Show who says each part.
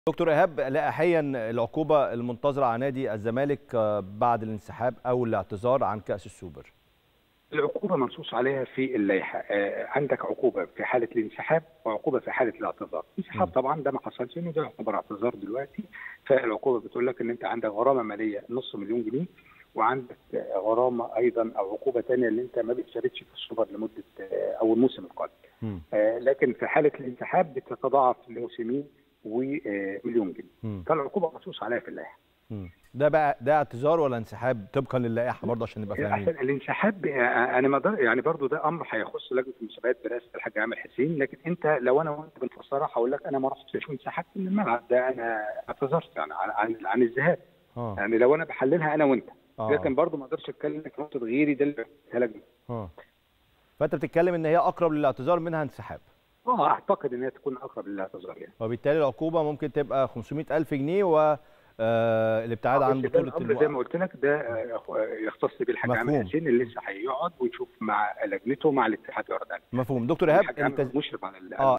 Speaker 1: دكتور ايهاب لائحيا العقوبه المنتظره على نادي الزمالك بعد الانسحاب او الاعتذار عن كاس السوبر
Speaker 2: العقوبه منصوص عليها في اللائحه عندك عقوبه في حاله الانسحاب وعقوبه في حاله الاعتذار الانسحاب طبعا ده ما حصلش انه ده يعتبر اعتذار دلوقتي فالعقوبه بتقول لك ان انت عندك غرامه ماليه نص مليون جنيه وعندك غرامه ايضا او عقوبه ثانيه اللي انت ما بتشاركش في السوبر لمده او الموسم القادم لكن في حاله الانسحاب بتتضاعف لموسمين ومليون جنيه فالعقوبه منصوص عليها في اللائحه
Speaker 1: ده بقى ده اعتذار ولا انسحاب طبقا للائحه برضه عشان نبقى فاهمين
Speaker 2: الانسحاب انا ما يعني برضه ده امر هيخص لجنه المسابقات برئاسه الحاج عامر حسين لكن انت لو انا وانت بنفسرها هقول لك انا ما رحتش وانسحبت من الملعب ده انا اعتذرت يعني عن عن الذهاب آه. يعني لو انا بحللها انا وانت آه. لكن برضه ما اقدرش اتكلم في نقطه غيري ده اللي لجنه
Speaker 1: اه فانت بتتكلم ان هي اقرب للاعتذار منها انسحاب
Speaker 2: اه اعتقد ان هي تكون اقرب للاعتذار يعني
Speaker 1: وبالتالي العقوبه ممكن تبقى 500000 جنيه و آه الابتعاد عن بطوله
Speaker 2: الامر زي ما قلت لك ده يختص بيه الحاج عامر حسين اللي لسه هيقعد ويشوف مع لجنته مع الاتحاد الاردني
Speaker 1: مفهوم دكتور ايهاب
Speaker 2: انت مشرف على
Speaker 1: اه